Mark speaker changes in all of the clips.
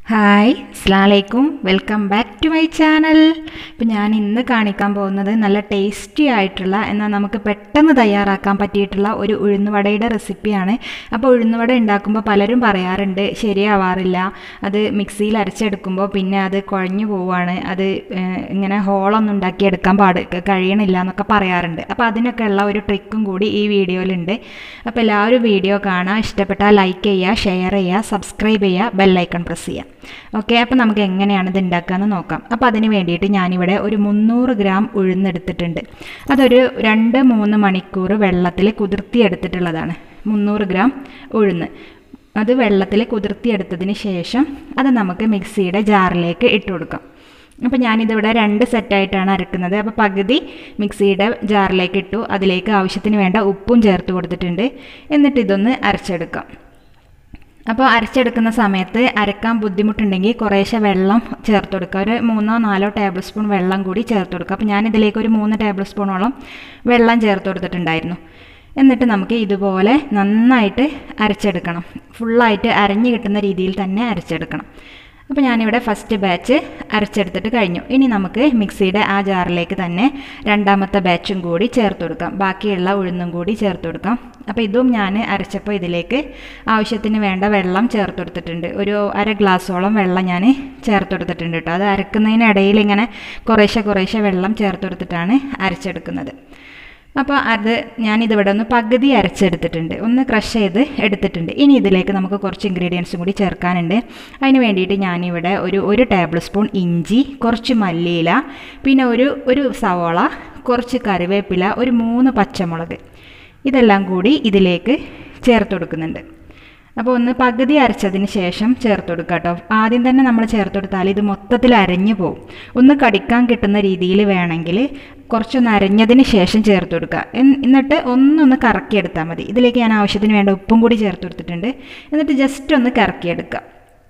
Speaker 1: hi അസ്ലാമലൈക്കും welcome back to my channel ഇപ്പം ഞാൻ ഇന്ന് കാണിക്കാൻ പോകുന്നത് നല്ല ടേസ്റ്റി ആയിട്ടുള്ള എന്നാൽ നമുക്ക് പെട്ടെന്ന് തയ്യാറാക്കാൻ പറ്റിയിട്ടുള്ള ഒരു ഉഴുന്നുവടയുടെ റെസിപ്പിയാണ് അപ്പോൾ ഉഴുന്നുവട ഉണ്ടാക്കുമ്പോൾ പലരും പറയാറുണ്ട് ശരിയാവാറില്ല അത് മിക്സിയിൽ അരച്ചെടുക്കുമ്പോൾ പിന്നെ അത് കുഴഞ്ഞു പോവാണ് അത് ഏഹ്, ഇങ്ങനെ ഹോളൊന്നും ഉണ്ടാക്കിയെടുക്കാൻ പാട് കഴിയണില്ല എന്നൊക്കെ പറയാറുണ്ട് അപ്പോൾ അതിനൊക്കെ ഉള്ള ഒരു ട്രിക്കും കൂടി ഈ വീഡിയോയിലുണ്ട് അപ്പോൾ എല്ലാവരും വീഡിയോ കാണുക ഇഷ്ടപ്പെട്ടാൽ ലൈക്ക് ചെയ്യുക ഷെയർ ചെയ്യുക സബ്സ്ക്രൈബ് ചെയ്യുക ബെല്ലൈക്കൺ പ്രസ് ചെയ്യുക ഓക്കെ അപ്പോൾ നമുക്ക് എങ്ങനെയാണ് ഇത് ഉണ്ടാക്കാമെന്ന് നോക്കാം അപ്പോൾ അതിന് വേണ്ടിയിട്ട് ഞാനിവിടെ ഒരു മുന്നൂറ് ഗ്രാം ഉഴുന്നെടുത്തിട്ടുണ്ട് അതൊരു രണ്ട് മൂന്ന് മണിക്കൂർ വെള്ളത്തിൽ കുതിർത്തിയെടുത്തിട്ടുള്ളതാണ് മുന്നൂറ് ഗ്രാം ഉഴുന്ന് അത് വെള്ളത്തിൽ കുതിർത്തിയെടുത്തതിന് ശേഷം അത് നമുക്ക് മിക്സിയുടെ ജാറിലേക്ക് ഇട്ട് കൊടുക്കാം അപ്പോൾ ഞാനിതിവിടെ രണ്ട് സെറ്റായിട്ടാണ് അരക്കുന്നത് അപ്പോൾ പകുതി മിക്സിയുടെ ജാറിലേക്ക് ഇട്ടു അതിലേക്ക് ആവശ്യത്തിന് വേണ്ട ഉപ്പും ചേർത്ത് കൊടുത്തിട്ടുണ്ട് എന്നിട്ട് ഇതൊന്ന് അരച്ചെടുക്കാം അപ്പോൾ അരച്ചെടുക്കുന്ന സമയത്ത് അരക്കാൻ ബുദ്ധിമുട്ടുണ്ടെങ്കിൽ കുറേശ്ശെ വെള്ളം ചേർത്ത് കൊടുക്കുക ഒരു മൂന്നോ നാലോ ടേബിൾ സ്പൂൺ വെള്ളം കൂടി ചേർത്ത് കൊടുക്കുക അപ്പോൾ ഞാനിതിലേക്ക് ഒരു മൂന്ന് ടേബിൾ സ്പൂണോളം വെള്ളം ചേർത്ത് കൊടുത്തിട്ടുണ്ടായിരുന്നു എന്നിട്ട് നമുക്ക് ഇതുപോലെ നന്നായിട്ട് അരച്ചെടുക്കണം ഫുള്ളായിട്ട് അരഞ്ഞു കിട്ടുന്ന രീതിയിൽ തന്നെ അരച്ചെടുക്കണം അപ്പോൾ ഞാനിവിടെ ഫസ്റ്റ് ബാച്ച് അരച്ചെടുത്തിട്ട് കഴിഞ്ഞു ഇനി നമുക്ക് മിക്സിയുടെ ആ ജാറിലേക്ക് തന്നെ രണ്ടാമത്തെ ബാച്ചും കൂടി ചേർത്ത് കൊടുക്കാം ബാക്കിയുള്ള ഉഴുന്നും കൂടി ചേർത്ത് കൊടുക്കാം അപ്പോൾ ഇതും ഞാൻ അരച്ചപ്പോൾ ഇതിലേക്ക് ആവശ്യത്തിന് വേണ്ട വെള്ളം ചേർത്ത് കൊടുത്തിട്ടുണ്ട് ഒരു അര ഗ്ലാസ്സോളം വെള്ളം ഞാൻ ചേർത്ത് കൊടുത്തിട്ടുണ്ട് കേട്ടോ അത് അരക്കുന്നതിനിടയിൽ ഇങ്ങനെ കുറേശ്ശെ കുറേശ്ശെ വെള്ളം ചേർത്ത് കൊടുത്തിട്ടാണ് അരച്ചെടുക്കുന്നത് അപ്പോൾ അത് ഞാനിതിവിടെ ഒന്ന് പകുതി അരച്ചെടുത്തിട്ടുണ്ട് ഒന്ന് ക്രഷ് ചെയ്ത് എടുത്തിട്ടുണ്ട് ഇനി ഇതിലേക്ക് നമുക്ക് കുറച്ച് ഇൻഗ്രീഡിയൻസും കൂടി ചേർക്കാനുണ്ട് അതിന് വേണ്ടിയിട്ട് ഞാനിവിടെ ഒരു ഒരു ടേബിൾ സ്പൂൺ ഇഞ്ചി കുറച്ച് മല്ലിയില പിന്നെ ഒരു ഒരു സവോള കുറച്ച് കറിവേപ്പില ഒരു മൂന്ന് പച്ചമുളക് ഇതെല്ലാം കൂടി ഇതിലേക്ക് ചേർത്ത് കൊടുക്കുന്നുണ്ട് അപ്പോൾ ഒന്ന് പകുതി അരച്ചതിന് ശേഷം ചേർത്ത് കൊടുക്കുക കേട്ടോ ആദ്യം തന്നെ നമ്മൾ ചേർത്ത് കൊടുത്താൽ ഇത് മൊത്തത്തിൽ അരഞ്ഞു പോകും ഒന്ന് കടിക്കാൻ കിട്ടുന്ന രീതിയിൽ വേണമെങ്കിൽ കുറച്ചൊന്ന് അരഞ്ഞതിന് ശേഷം ചേർത്ത് കൊടുക്കുക എൻ- എന്നിട്ട് ഒന്നൊന്ന് കറക്കിയെടുത്താൽ മതി ഇതിലേക്ക് ഞാൻ ആവശ്യത്തിന് വേണ്ട ഉപ്പും കൂടി ചേർത്ത് കൊടുത്തിട്ടുണ്ട് എന്നിട്ട് ജസ്റ്റ് ഒന്ന് കറക്കിയെടുക്കുക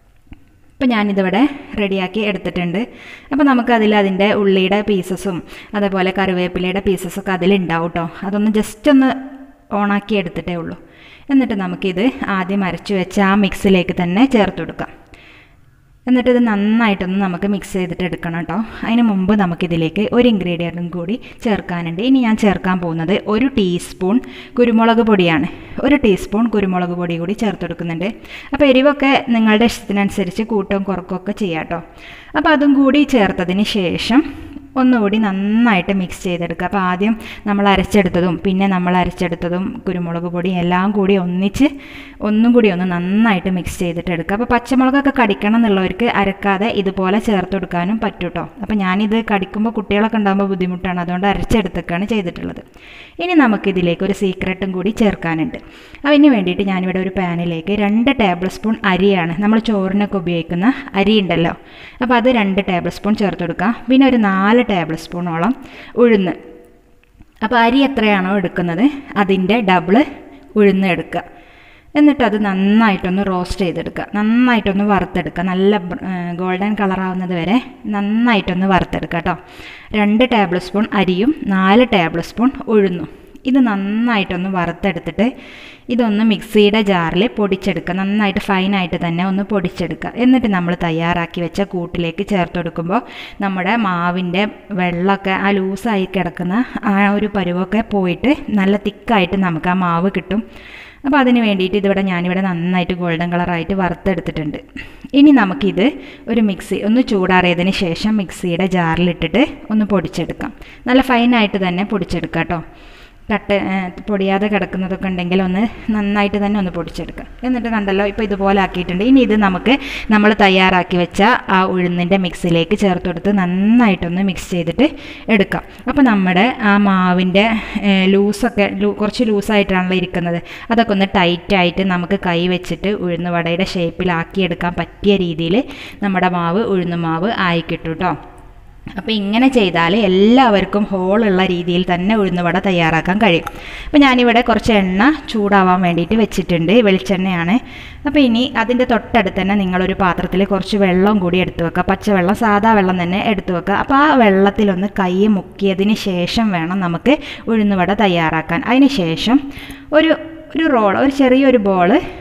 Speaker 1: അപ്പോൾ ഞാനിതിവിടെ റെഡിയാക്കി എടുത്തിട്ടുണ്ട് അപ്പോൾ നമുക്ക് അതിൽ അതിൻ്റെ ഉള്ളിയുടെ പീസസും അതേപോലെ കറിവേപ്പിലയുടെ പീസസൊക്കെ അതിലുണ്ടാവും കേട്ടോ അതൊന്ന് ജസ്റ്റ് ഒന്ന് ഓണാക്കി എടുത്തിട്ടേ ഉള്ളൂ എന്നിട്ട് നമുക്കിത് ആദ്യം അരച്ചു വെച്ച ആ മിക്സിലേക്ക് തന്നെ ചേർത്ത് കൊടുക്കാം എന്നിട്ട് ഇത് നന്നായിട്ടൊന്ന് നമുക്ക് മിക്സ് ചെയ്തിട്ട് എടുക്കണം കേട്ടോ അതിന് മുമ്പ് നമുക്കിതിലേക്ക് ഒരു ഇൻഗ്രീഡിയൻറ്റും കൂടി ചേർക്കാനുണ്ട് ഇനി ഞാൻ ചേർക്കാൻ പോകുന്നത് ഒരു ടീസ്പൂൺ കുരുമുളക് പൊടിയാണ് ഒരു ടീസ്പൂൺ കുരുമുളക് പൊടി കൂടി ചേർത്ത് കൊടുക്കുന്നുണ്ട് അപ്പോൾ എരിവൊക്കെ നിങ്ങളുടെ ഇഷ്ടത്തിനനുസരിച്ച് കൂട്ടവും കുറക്കുകയൊക്കെ ചെയ്യാം കേട്ടോ അപ്പോൾ അതും കൂടി ചേർത്തതിന് ശേഷം ഒന്നുകൂടി നന്നായിട്ട് മിക്സ് ചെയ്തെടുക്കുക അപ്പോൾ ആദ്യം നമ്മൾ അരച്ചെടുത്തതും പിന്നെ നമ്മൾ അരച്ചെടുത്തതും കുരുമുളക് പൊടിയും എല്ലാം കൂടി ഒന്നിച്ച് ഒന്നും കൂടി ഒന്ന് നന്നായിട്ട് മിക്സ് ചെയ്തിട്ട് എടുക്കുക അപ്പോൾ പച്ചമുളകൊക്കെ കടിക്കണം എന്നുള്ളവർക്ക് അരക്കാതെ ഇതുപോലെ ചേർത്ത് കൊടുക്കാനും പറ്റും കേട്ടോ അപ്പോൾ ഞാനിത് കടിക്കുമ്പോൾ കുട്ടികളൊക്കെ ഉണ്ടാകുമ്പോൾ ബുദ്ധിമുട്ടാണ് അതുകൊണ്ട് അരച്ചെടുത്തൊക്കെയാണ് ചെയ്തിട്ടുള്ളത് ഇനി നമുക്കിതിലേക്ക് ഒരു സീക്രട്ടും കൂടി ചേർക്കാനുണ്ട് അതിന് വേണ്ടിയിട്ട് ഞാനിവിടെ ഒരു പാനിലേക്ക് രണ്ട് ടേബിൾ സ്പൂൺ അരിയാണ് നമ്മൾ ചോറിനൊക്കെ ഉപയോഗിക്കുന്ന അരി ഉണ്ടല്ലോ അപ്പോൾ അത് രണ്ട് ടേബിൾ സ്പൂൺ ചേർത്ത് കൊടുക്കുക പിന്നെ ഒരു നാല് ടേബിൾ സ്പൂണോളം ഉഴുന്ന് അപ്പോൾ അരി എത്രയാണോ എടുക്കുന്നത് അതിൻ്റെ ഡബിള് ഉഴുന്ന് എടുക്കുക എന്നിട്ട് അത് നന്നായിട്ടൊന്ന് റോസ്റ്റ് ചെയ്തെടുക്കുക നന്നായിട്ടൊന്ന് വറുത്തെടുക്കുക നല്ല ഗോൾഡൻ കളറാവുന്നത് വരെ നന്നായിട്ടൊന്ന് വറുത്തെടുക്കുക കേട്ടോ രണ്ട് ടേബിൾ സ്പൂൺ അരിയും നാല് ടേബിൾ സ്പൂൺ ഉഴുന്നും ഇത് നന്നായിട്ടൊന്ന് വറുത്തെടുത്തിട്ട് ഇതൊന്ന് മിക്സിയുടെ ജാറിൽ പൊടിച്ചെടുക്കുക നന്നായിട്ട് ഫൈനായിട്ട് തന്നെ ഒന്ന് പൊടിച്ചെടുക്കുക എന്നിട്ട് നമ്മൾ തയ്യാറാക്കി വെച്ച കൂട്ടിലേക്ക് ചേർത്ത് കൊടുക്കുമ്പോൾ നമ്മുടെ മാവിൻ്റെ വെള്ളമൊക്കെ ആ ലൂസായി കിടക്കുന്ന ആ ഒരു പരുവൊക്കെ പോയിട്ട് നല്ല തിക്കായിട്ട് നമുക്ക് ആ മാവ് കിട്ടും അപ്പോൾ അതിന് വേണ്ടിയിട്ട് ഇതിവിടെ ഞാനിവിടെ നന്നായിട്ട് ഗോൾഡൻ കളറായിട്ട് വറുത്തെടുത്തിട്ടുണ്ട് ഇനി നമുക്കിത് ഒരു മിക്സി ഒന്ന് ചൂടാറിയതിന് ശേഷം മിക്സിയുടെ ജാറിലിട്ടിട്ട് ഒന്ന് പൊടിച്ചെടുക്കാം നല്ല ഫൈനായിട്ട് തന്നെ പൊടിച്ചെടുക്കാം കേട്ടോ കട്ട് പൊടിയാതെ കിടക്കുന്നതൊക്കെ ഉണ്ടെങ്കിൽ ഒന്ന് നന്നായിട്ട് തന്നെ ഒന്ന് പൊടിച്ചെടുക്കുക എന്നിട്ട് കണ്ടല്ലോ ഇപ്പോൾ ഇതുപോലെ ആക്കിയിട്ടുണ്ട് ഇനി ഇത് നമുക്ക് നമ്മൾ തയ്യാറാക്കി വെച്ച ആ ഉഴുന്നിൻ്റെ മിക്സിലേക്ക് ചേർത്ത് കൊടുത്ത് നന്നായിട്ടൊന്ന് മിക്സ് ചെയ്തിട്ട് എടുക്കാം അപ്പോൾ നമ്മുടെ ആ മാവിൻ്റെ ലൂസൊക്കെ ലൂ കുറച്ച് ലൂസായിട്ടാണല്ലോ ഇരിക്കുന്നത് അതൊക്കെ ഒന്ന് ടൈറ്റായിട്ട് നമുക്ക് കൈ വെച്ചിട്ട് ഉഴുന്ന് വടയുടെ ഷേപ്പിലാക്കിയെടുക്കാൻ പറ്റിയ രീതിയിൽ നമ്മുടെ മാവ് ഉഴുന്ന് മാവ് ആയി കിട്ടും കേട്ടോ അപ്പോൾ ഇങ്ങനെ ചെയ്താൽ എല്ലാവർക്കും ഹോളുള്ള രീതിയിൽ തന്നെ ഉഴുന്നുവട തയ്യാറാക്കാൻ കഴിയും അപ്പോൾ ഞാനിവിടെ കുറച്ച് എണ്ണ ചൂടാവാൻ വേണ്ടിയിട്ട് വെച്ചിട്ടുണ്ട് വെളിച്ചെണ്ണയാണ് അപ്പോൾ ഇനി അതിൻ്റെ തൊട്ടടുത്ത് തന്നെ നിങ്ങളൊരു പാത്രത്തിൽ കുറച്ച് വെള്ളം കൂടി എടുത്തു വെക്കുക പച്ചവെള്ളം സാധാ വെള്ളം തന്നെ എടുത്തു വെക്കുക അപ്പോൾ ആ വെള്ളത്തിലൊന്ന് കൈ മുക്കിയതിന് ശേഷം വേണം നമുക്ക് ഉഴുന്നുവട തയ്യാറാക്കാൻ അതിന് ശേഷം ഒരു ഒരു റോൾ ഒരു ചെറിയൊരു ബോള്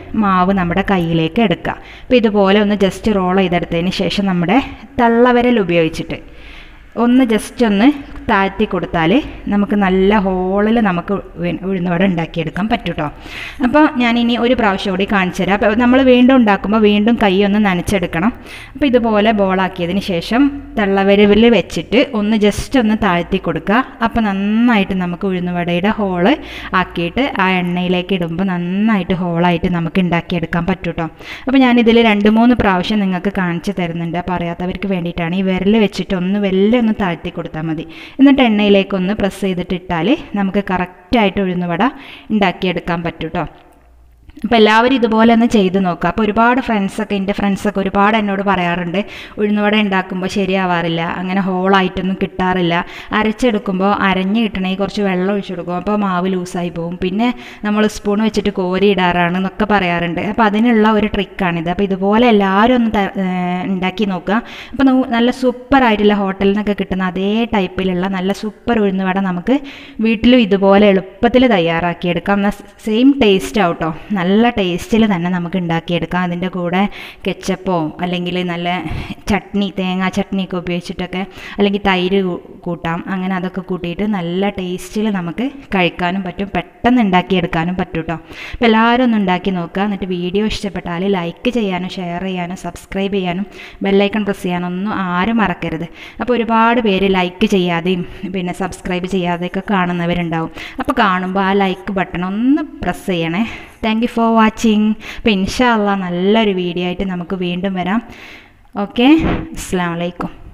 Speaker 1: മാവ് നമ്മുടെ കയ്യിലേക്ക് എടുക്കുക അപ്പോൾ ഇതുപോലെ ഒന്ന് ജസ്റ്റ് റോൾ ചെയ്തെടുത്തതിന് ശേഷം നമ്മുടെ തള്ളവിരൽ ഉപയോഗിച്ചിട്ട് ഒന്ന് ജസ്റ്റ് ഒന്ന് താഴ്ത്തി കൊടുത്താൽ നമുക്ക് നല്ല ഹോളിൽ നമുക്ക് ഉ- ഉഴുന്നുവട ഉണ്ടാക്കിയെടുക്കാൻ പറ്റും കേട്ടോ അപ്പോൾ ഞാനിനി ഒരു പ്രാവശ്യം കൂടി കാണിച്ചു തരാം അപ്പോൾ നമ്മൾ വീണ്ടും ഉണ്ടാക്കുമ്പോൾ വീണ്ടും കൈ ഒന്ന് നനച്ചെടുക്കണം അപ്പോൾ ഇതുപോലെ ബോളാക്കിയതിന് ശേഷം തള്ളവരവിൽ വെച്ചിട്ട് ഒന്ന് ജസ്റ്റ് ഒന്ന് താഴ്ത്തി കൊടുക്കുക അപ്പോൾ നന്നായിട്ട് നമുക്ക് ഉഴുന്നുവടയുടെ ഹോള് ആക്കിയിട്ട് ആ എണ്ണയിലേക്ക് ഇടുമ്പോൾ നന്നായിട്ട് ഹോളായിട്ട് നമുക്ക് ഉണ്ടാക്കിയെടുക്കാൻ പറ്റും കേട്ടോ അപ്പോൾ ഞാനിതിൽ രണ്ട് മൂന്ന് പ്രാവശ്യം നിങ്ങൾക്ക് കാണിച്ചു തരുന്നുണ്ട് അപ്പോൾ അറിയാത്തവർക്ക് വേണ്ടിയിട്ടാണ് ഈ വിരൽ വെച്ചിട്ട് ഒന്ന് വെല്ലെ ഒന്ന് താഴ്ത്തി കൊടുത്താൽ മതി എന്നിട്ട് എണ്ണയിലേക്കൊന്ന് പ്രസ് ചെയ്തിട്ട് ഇട്ടാൽ നമുക്ക് കറക്റ്റായിട്ട് ഉഴുന്നുവട ഉണ്ടാക്കിയെടുക്കാൻ പറ്റും കേട്ടോ അപ്പോൾ എല്ലാവരും ഇതുപോലെ ഒന്ന് ചെയ്ത് നോക്കുക അപ്പോൾ ഒരുപാട് ഫ്രണ്ട്സൊക്കെ എൻ്റെ ഫ്രണ്ട്സൊക്കെ ഒരുപാട് എന്നോട് പറയാറുണ്ട് ഉഴുന്നുവട ഉണ്ടാക്കുമ്പോൾ ശരിയാവാറില്ല അങ്ങനെ ഹോളായിട്ടൊന്നും കിട്ടാറില്ല അരച്ചെടുക്കുമ്പോൾ അരഞ്ഞ് കിട്ടണമെങ്കിൽ കുറച്ച് വെള്ളം ഒഴിച്ചു കൊടുക്കും അപ്പോൾ മാവ് ലൂസായി പോകും പിന്നെ നമ്മൾ സ്പൂൺ വെച്ചിട്ട് കോരി ഇടാറാണ് എന്നൊക്കെ പറയാറുണ്ട് അപ്പോൾ അതിനുള്ള ഒരു ട്രിക്കാണിത് അപ്പോൾ ഇതുപോലെ എല്ലാവരും ഒന്ന് ത- ഏർ ഉണ്ടാക്കി നോക്കുക അപ്പോൾ നു- നല്ല സൂപ്പറായിട്ടുള്ള ഹോട്ടലിൽ നിന്നൊക്കെ കിട്ടുന്ന അതേ ടൈപ്പിലുള്ള നല്ല സൂപ്പർ ഉഴുന്നുവട നമുക്ക് വീട്ടിലും ഇതുപോലെ എളുപ്പത്തിൽ തയ്യാറാക്കിയെടുക്കാം എന്നാൽ സെയിം ടേസ്റ്റ് ആവട്ടോ നല്ല ടേസ്റ്റിൽ തന്നെ നമുക്ക് ഉണ്ടാക്കിയെടുക്കാം അതിൻ്റെ കൂടെ കെച്ചപ്പോ അല്ലെങ്കിൽ നല്ല ചട്നി തേങ്ങാ ചട്നിയൊക്കെ ഉപയോഗിച്ചിട്ടൊക്കെ അല്ലെങ്കിൽ തൈര് കൂ- കൂട്ടാം അങ്ങനെ അതൊക്കെ കൂട്ടിയിട്ട് നല്ല ടേസ്റ്റിൽ നമുക്ക് കഴിക്കാനും പറ്റും പെട്ടെന്ന് ഉണ്ടാക്കിയെടുക്കാനും പറ്റും കേട്ടോ അപ്പോൾ എല്ലാവരും ഒന്ന് ഉണ്ടാക്കി നോക്കുക എന്നിട്ട് വീഡിയോ ഇഷ്ടപ്പെട്ടാൽ ലൈക്ക് ചെയ്യാനും ഷെയർ ചെയ്യാനും സബ്സ്ക്രൈബ് ചെയ്യാനും ബെല്ലൈക്കൺ പ്രസ് ചെയ്യാനും ഒന്നും ആരും മറക്കരുത് അപ്പോൾ ഒരുപാട് പേര് ലൈക്ക് ചെയ്യാതെയും പിന്നെ സബ്സ്ക്രൈബ് ചെയ്യാതെയൊക്കെ കാണുന്നവരുണ്ടാവും അപ്പോൾ കാണുമ്പോൾ ആ ലൈക്ക് ബട്ടൺ ഒന്ന് പ്രസ് ചെയ്യണേ താങ്ക് യു ഫോർ വാച്ചിങ് അപ്പോൾ ഇൻഷാ അള്ളാ നല്ലൊരു വീഡിയോ ആയിട്ട് നമുക്ക് വീണ്ടും വരാം ഓക്കെ അസ്സാം വലൈക്കും